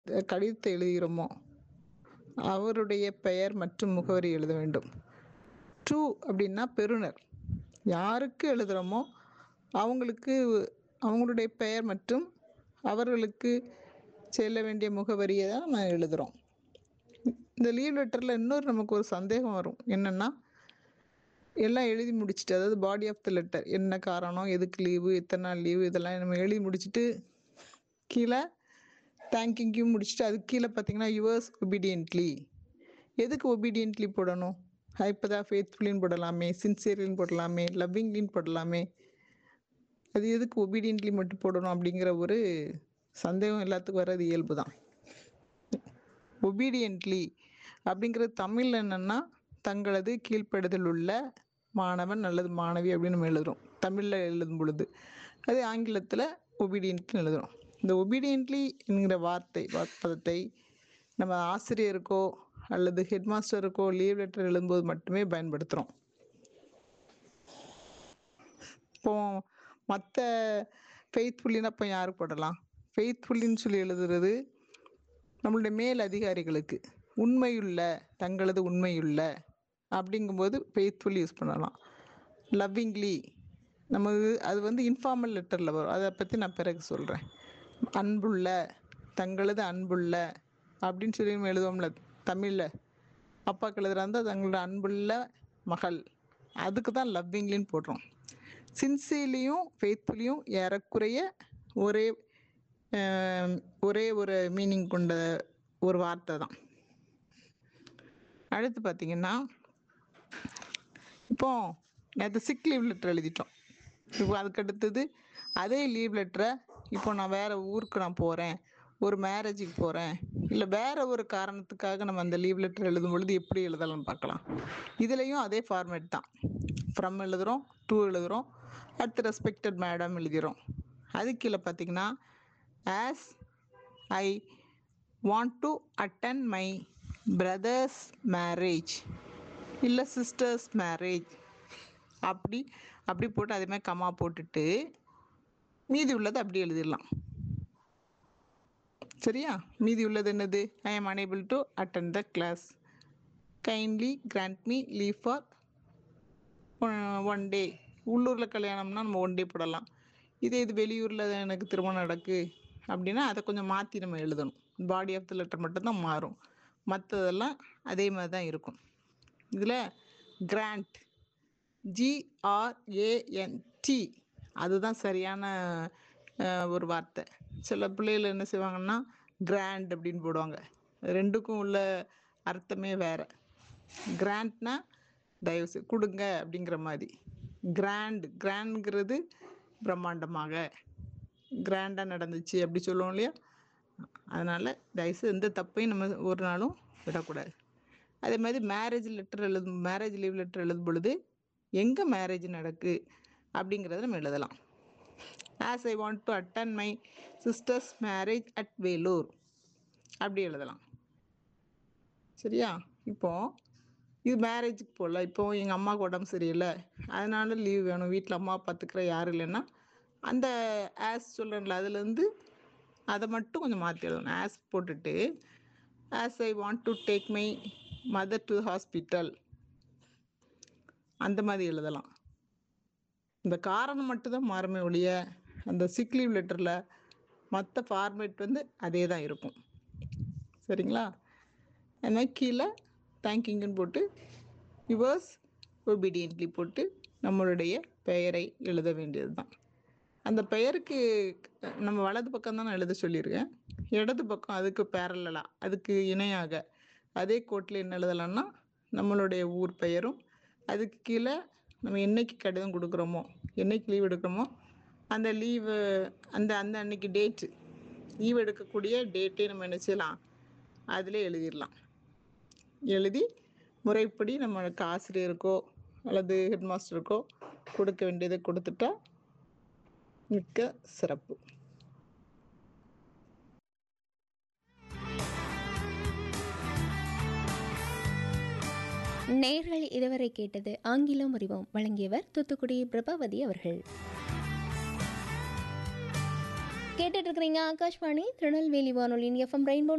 கடிதத்தை எழுதுகிறோமோ அவருடைய பெயர் மற்றும் முகவரி எழுத வேண்டும் டு அப்படின்னா பெறுநர் யாருக்கு எழுதுகிறோமோ அவங்களுக்கு அவங்களுடைய பெயர் மற்றும் அவர்களுக்கு செல்ல வேண்டிய முகவரியை தான் நம்ம எழுதுகிறோம் இந்த லீவ் லெட்டரில் இன்னொரு நமக்கு ஒரு சந்தேகம் வரும் என்னென்னா எல்லாம் எழுதி முடிச்சுட்டு அதாவது பாடி ஆஃப் த லெட்டர் என்ன காரணம் எதுக்கு லீவு எத்தனை நாள் லீவு இதெல்லாம் நம்ம எழுதி முடிச்சுட்டு கீழே தேங்கிங்யூ முடிச்சுட்டு அதுக்கு கீழே பார்த்தீங்கன்னா யுவர்ஸ் ஒபீடியன்ட்லி எதுக்கு ஒபீடியன்ட்லி போடணும் ஹைப்பதா ஃபேத்ஃபுல்லின்னு போடலாமே சின்சியர்லின்னு போடலாமே லவ்விங்லின்னு போடலாமே அது எதுக்கு ஒபீடியன்ட்லி மட்டும் போடணும் அப்படிங்கிற ஒரு சந்தேகம் எல்லாத்துக்கும் வர்றது இயல்பு தான் ஒபீடியன்ட்லி அப்படிங்கிறது தமிழில் என்னென்னா தங்களது கீழ்ப்படுதல் உள்ள மாணவன் அல்லது மாணவி அப்படின்னு நம்ம எழுதுறோம் தமிழில் எழுதும் பொழுது அதே ஆங்கிலத்தில் ஒபீடியன்ட்னு எழுதுறோம் இந்த ஒபீடியன்ட்லி என்கிற வார்த்தை பதத்தை நம்ம ஆசிரியருக்கோ அல்லது ஹெட் மாஸ்டருக்கோ லீவ் லெட்டர் எழுதும்போது மட்டுமே பயன்படுத்துகிறோம் இப்போ மற்ற ஃபெய்த்ஃபுல்லின்னு அப்போ யாருக்கு போடலாம் ஃபெய்த்ஃபுல்லின்னு சொல்லி எழுதுறது நம்மளுடைய மேல் அதிகாரிகளுக்கு உண்மையுள்ள தங்களது உண்மையுள்ள அப்படிங்கும்போது ஃபெய்த்ஃபுல் யூஸ் பண்ணலாம் லவ்விங்லி நமக்கு அது வந்து இன்ஃபார்மல் லெட்டரில் வரும் அதை பற்றி நான் பிறகு சொல்கிறேன் அன்புள்ள தங்களது அன்புள்ள அப்படின்னு சொல்லி நம்ம எழுதுவோம்ல தமிழில் அப்பாக்கு எழுதுறாந்தா தங்களோட அன்புள்ள மகள் அதுக்கு தான் லவ்விங்லின்னு போடுறோம் சின்சியர்லியும் ஃபெய்த்ஃபுல்லியும் ஏறக்குறைய ஒரே ஒரே ஒரு மீனிங் கொண்ட ஒரு வார்த்தை தான் அடுத்து பார்த்தீங்கன்னா இப்போ நேற்று சிக் லீவ் லெட்டர் எழுதிட்டோம் இப்போ அதுக்கு அடுத்தது அதே லீவ் லெட்டரை இப்போ நான் வேறு ஊருக்கு நான் போகிறேன் ஒரு மேரேஜுக்கு போகிறேன் இல்லை வேறு ஒரு காரணத்துக்காக நம்ம அந்த லீவ் லெட்டர் எழுதும் பொழுது எப்படி எழுதலாம்னு பார்க்கலாம் இதுலேயும் அதே ஃபார்மேட் தான் ஃப்ரம் எழுதுகிறோம் டூ எழுதுகிறோம் அடுத்து ரெஸ்பெக்டட் மேடம் எழுதிகிறோம் அது கீழே பார்த்தீங்கன்னா as I want to attend my brother's marriage இல்லை சிஸ்டர்ஸ் மேரேஜ் அப்படி அப்படி போட்டு அதே மாதிரி கம்மா போட்டுட்டு மீதி உள்ளது அப்படி எழுதிடலாம் சரியா மீதி உள்ளது என்னது I am unable to attend the class kindly grant me leave for one day உள்ளூரில் கல்யாணம்னா நம்ம ஒன் டே போடலாம் இதே இது வெளியூரில் எனக்கு திருமணம் நடக்கு அப்படின்னா அதை கொஞ்சம் மாற்றி நம்ம எழுதணும் பாடி ஆஃப் த லெட்டர் மட்டும்தான் மாறும் மற்றதெல்லாம் அதே மாதிரி தான் இருக்கும் இதில் கிராண்ட் ஜிஆர்ஏஎன்டி அதுதான் சரியான ஒரு வார்த்தை சில பிள்ளைகள் என்ன செய்வாங்கன்னா கிராண்ட் அப்படின்னு போடுவாங்க ரெண்டுக்கும் உள்ள அர்த்தமே வேறு கிராண்ட்னா தயவுசெய்து கொடுங்க அப்படிங்கிற மாதிரி கிராண்ட் கிராண்ட்ங்கிறது பிரம்மாண்டமாக கிராண்டாக நடந்துச்சு அப்படி சொல்லுவோம் இல்லையா அதனால் தயவுசெய்து எந்த தப்பையும் நம்ம ஒரு நாளும் விடக்கூடாது அதே மாதிரி மேரேஜ் லெட்டர் எழுதும் மேரேஜ் லீவ் லெட்டர் எழுதும் பொழுது எங்கே மேரேஜ் நடக்கு அப்படிங்கிறத நம்ம எழுதலாம் as I want to attend my sister's marriage at Vellore அப்படி எழுதலாம் சரியா இப்போது இது மேரேஜுக்கு போகல இப்போ எங்கள் அம்மாவுக்கு உடம்பு சரியில்லை அதனால லீவ் வேணும் வீட்டில் அம்மா பார்த்துக்கிற யாரும் இல்லைன்னா அந்த ஆஸ் சொல்கிறேன்ல அதுலேருந்து அதை மட்டும் கொஞ்சம் மாற்றி எழுதணும் ஆஸ் போட்டுட்டு as I want to take my mother to hospital அந்த மாதிரி எழுதலாம் இந்த காரணம் மட்டும்தான் மாறுமே ஒழிய அந்த சிக் லீவ் லெட்டரில் மற்ற ஃபார்மேட் வந்து அதே தான் இருக்கும் சரிங்களா அது மாதிரி கீழே தேங்க்யூங்கன்னு போட்டு யுவர்ஸ் ஒபீடியன்ட்லி போட்டு நம்மளுடைய பெயரை எழுத வேண்டியது தான் அந்த பெயருக்கு நம்ம வலது பக்கம் தான் நான் எழுத சொல்லியிருக்கேன் இடது பக்கம் அதுக்கு பேரலாக அதுக்கு இணையாக அதே கோட்டில் என்ன எழுதலாம்னா நம்மளுடைய ஊர் பெயரும் அதுக்கு கீழே நம்ம என்னைக்கு கடிதம் கொடுக்குறோமோ என்னைக்கு லீவ் எடுக்கிறோமோ அந்த லீவு அந்த அந்த அன்னைக்கு டேட்டு லீவ் எடுக்கக்கூடிய டேட்டே நம்ம என்ன செய்யலாம் அதில் எழுதிடலாம் எழுதி முறைப்படி நம்மளுக்கு ஆசிரியருக்கோ அல்லது ஹெட் மாஸ்டருக்கோ கொடுக்க வேண்டியதை கொடுத்துட்டா மிக்க சிறப்பு நேர்கள் இதுவரை கேட்டது ஆங்கிலம் அறிவோம் வழங்கியவர் தூத்துக்குடி பிரபாவதி அவர்கள் கேட்டுட்டு இருக்கிறீங்க ஆகாஷ்வாணி திருநெல்வேலி வானொலியின் எஃப்எம் ரெயின்போ